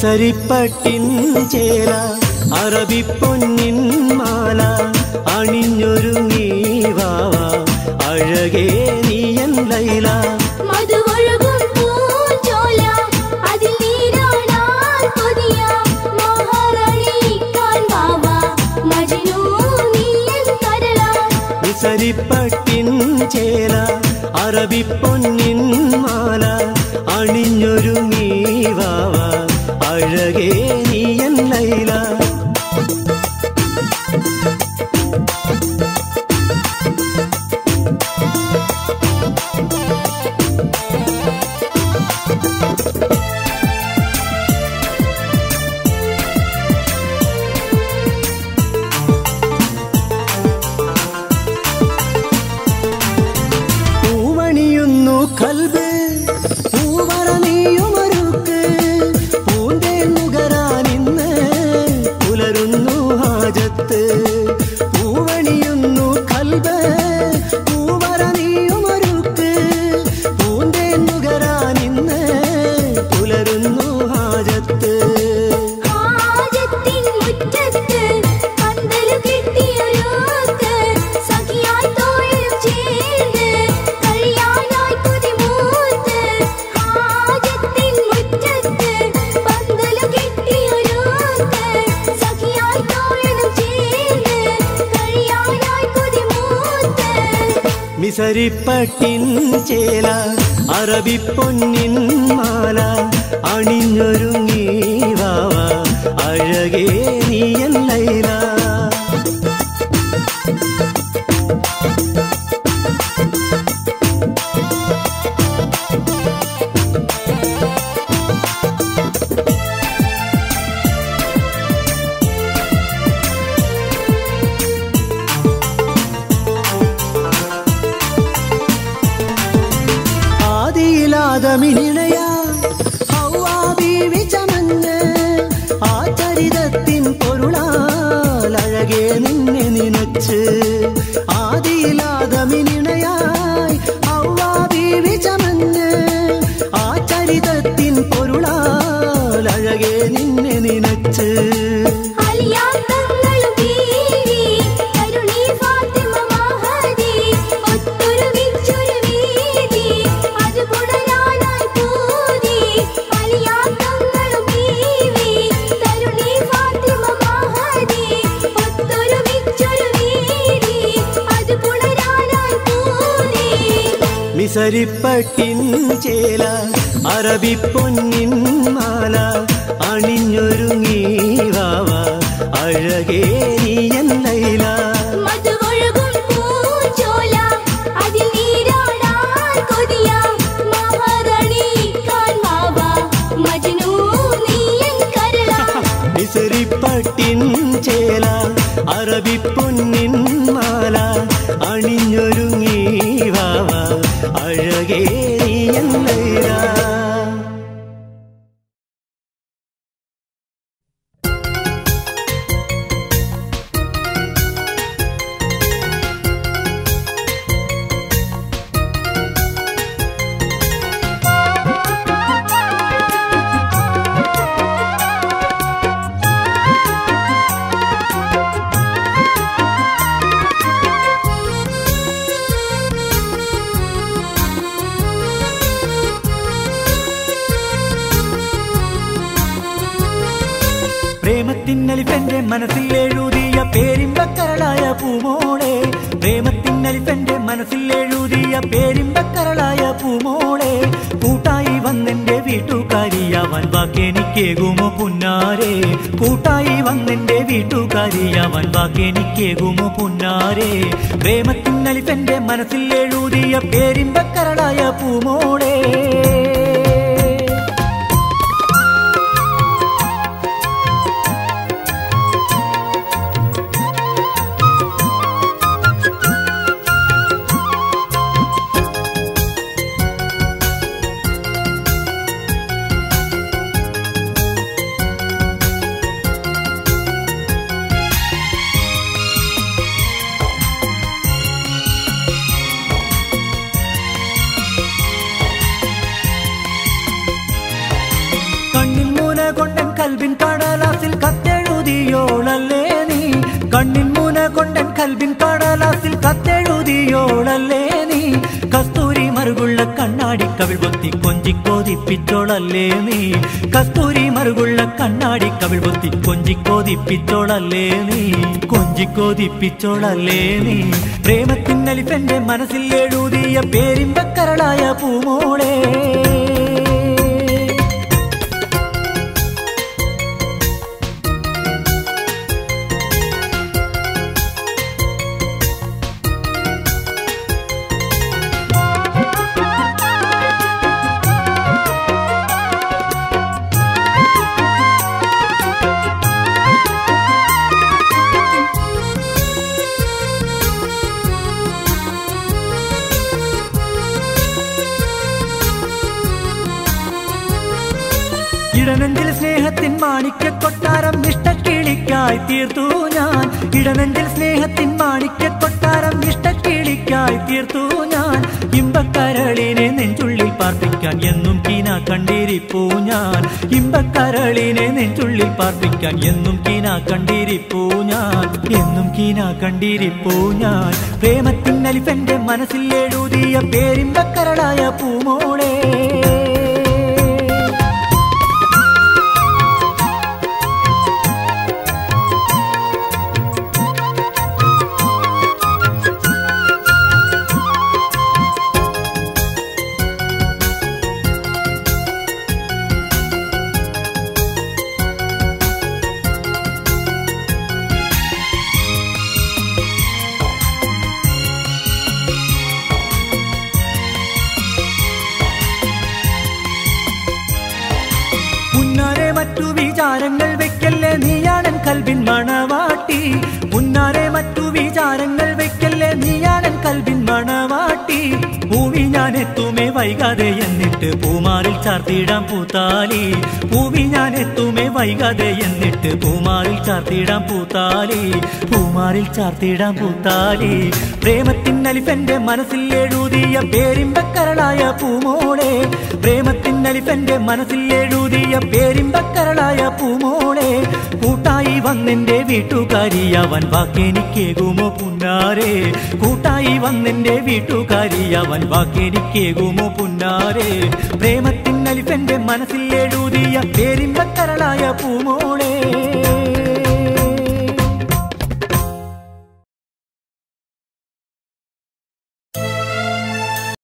മിസരിപ്പട്ടിൻ ചേല അറബിപ്പൊന്നിൻ മാല അണിഞ്ഞൊരുങ്ങി വാവ അഴകേ നീയൻ ലൈല മധുവൊഴുകും പൂഞ്ചോല, അതിൽ നീരാടാൻ കൊതിയ മഹാറാണിക്കാൻ വാവ, മജ്നൂ നീയൻ കരളാ. മിസരിപ്പട്ടിൻ ചേല അറബിപ്പൊന്നിൻ മാല അണിഞ്ഞൊരുങ്ങി വാവ അഴകേ നീയൻ ലൈല പൂവണിയുന്നു കൽബ് പൂവറ നീയുമൊരുക്ക് പൂന്തേൻ നുകരാനിന്ന് പുലരുന്നു ഹാജത്ത് പൂവണിയുന്നു കൽബ് പൂവറ നീയുമൊരുക്ക് പൂന്തേൻ നുകരാനിന്ന് പുലരുന്നു ഹാജത്ത് ഹാജത്തിൻ മുറ്റത്ത് പന്തല് കെട്ടിയൊരുക്ക്, സഖിയായി തോളിലും ചേർന്ന് കഴിയാനായി കൊതിമൂത്ത്. ഹാജത്തിൻ മുറ്റത്ത് പന്തല് കെട്ടിയൊരുക്ക്, സഖിയായി തോളിലും ചേർന്ന് കഴിയാനായി കൊതിമൂത്ത്. മിസരിപ്പട്ടിൻ ചേല അറബിപ്പൊന്നിൻ മാല അണിഞ്ഞൊരുങ്ങി വാവ അഴകേ നീയൻ ലൈല ആദിയിലാദമിനിണയ ഹൗവാ ബീവി ചമഞ്ഞ് ആ ചരിതത്തിൻ പൊരുളാൽ അഴകേ നിന്നെ നിനച്ച് ആദിയിലാദമിനിണയായി ഹൗവാ ബീവി ചമഞ്ഞ് ആ ചരിതത്തിൻ പൊരുളാൽ അഴകേ നിന്നെ നിനച്ച് അലിയാത്തങ്ങളും ബീവി, കരുണി ഫാത്തിമ മഹദി, ഒത്തൊരുമിച്ചൊരു വീതി, അത് പുണരാനായി പൂതി. അലിയാത്തങ്ങളും ബീവി, കരുണി ഫാത്തിമ മഹദി, ഒത്തൊരുമിച്ചൊരു വീതി, അത് പുണരാനായി പൂതി. മിസരിപ്പട്ടിൻ ചേല അറബിപ്പൊന്നിൻ മാല അണിഞ്ഞൊരുങ്ങി വാവ അഴകേ നീയൻ ലൈല മധുവൊഴുകും പൂഞ്ചോല, അതിൽ നീരാടാൻ കൊതിയ മഹാറാണിക്കാൻ വാവ, മജ്നൂ നീയൻ കരളാ. മിസരിപ്പട്ടിൻ ചേല അറബിപ്പൊന്നിൻ മാല അണിഞ്ഞൊരുങ്ങി വാവ അഴകേ നീയൻ ലൈല പ്രേമത്തിന്നലിഫെന്റെ മനസ്സിൽ എഴുതിയ പേരിമ്പക്കരളായ പൂമോളെ പ്രേമത്തിന്നലിഫെന്റെ മനസ്സിൽ എഴുതിയ പേരിമ്പക്കരളായ പൂമോളെ കൂട്ടായി വന്നെന്റെ വീട്ടുകാരിയാവൻ വാക്കെനിക്കേകുമോ പുന്നാരെ കൂട്ടായി വന്നെന്റെ വീട്ടുകാരിയാവൻ വാക്കെനിക്കേകുമോ പുന്നാരെ പ്രേമത്തിന്നലിഫെന്റെ മനസ്സിൽ എഴുതിയ പേരിമ്പക്കരളായ പൂമോളെ കവിൾ പൊത്തി കൊഞ്ചിക്കോതിപ്പിച്ചോളല്ലേ നീ കസ്തൂരി മറുകുള്ള കണ്ണാടി കവിൾ പൊത്തി കൊഞ്ചിക്കോതിപ്പിച്ചോളല്ലേ നീ കൊഞ്ചിക്കോതിപ്പിച്ചോളല്ലേ നീ പ്രേമത്തിന്നലിഫന്റെ മനസ്സിൽ എഴുതിയ പേരിമ്പക്കരളായ പൂമോളെ ഇടനെഞ്ചിൽ സ്നേഹത്തിൻ മാണിക്യ കൊട്ടാരം ഇഷ്ടക്കിളിക്കായി തീർത്തു ഞാൻ ഇടനെഞ്ചിൽ സ്നേഹത്തിൻ മാണിക്യ കൊട്ടാരം ഇഷ്ടക്കിളിക്കായി തീർത്തു ഞാൻ ഇമ്പക്കരളിനെ നെഞ്ചുള്ളിൽ പാർപ്പിക്കാൻ എന്നും കീന കണ്ടിരിപ്പൂ ഞാൻ ഇമ്പക്കരളിനെ നെഞ്ചുള്ളിൽ പാർപ്പിക്കാൻ എന്നും കീന കണ്ടിരിപ്പൂ ഞാൻ എന്നും കീന കണ്ടിരിപ്പൂ ഞാൻ പ്രേമത്തിൻ അലിഫന്റെ മനസ്സിൽ എഴുതിയ പേരിമ്പക്കരളായ പൂമോളെ ഉന്നാരെ മറ്റു വിചാരങ്ങൾ വെക്കല്ലേ നീയാണൻ കൽബിൻ മണവാട്ടി ഉന്നാരെ മറ്റു വിചാരങ്ങൾ വെക്കല്ലേ നീയാണൻ കൽബിൻ മണവാട്ടി പൂവി ഞാൻ എത്തുമേ വൈകാതെ എന്നിട്ട് പൂമാറിൽ ചാർത്തിയിടാം പൂത്താലി പൂവി ഞാൻ എത്തുമേ വൈകാതെ എന്നിട്ട് പൂമാറിൽ ചാർത്തിയിടാം പൂത്താലി പൂമാറിൽ ചാർത്തിയിടാം പൂത്താലി പ്രേമത്തിൻ അലിഫന്റെ മനസ്സിൽ എഴുതിയ പേരിമ്പക്കരളായ പൂമോളെ പ്രേമത്തിൻ അലിഫന്റെ മനസ്സിൽ എഴുതിയ പേരിമ്പക്കരളായ പൂമോളെ കൂട്ടായി വന്നെന്റെ വീട്ടുകാരിയവൻ വാക്കെനിക്കേകുമോ പുന്നാരെ കൂട്ടായി വന്നെന്റെ വീട്ടുകാരിയവൻ വാക്കെനിക്കേകുമോ പുന്നാരെ പ്രേമത്തിൻ അലിഫന്റെ മനസ്സിൽ എഴുതിയ പേരിമ്പക്കരളായ പൂമോളെ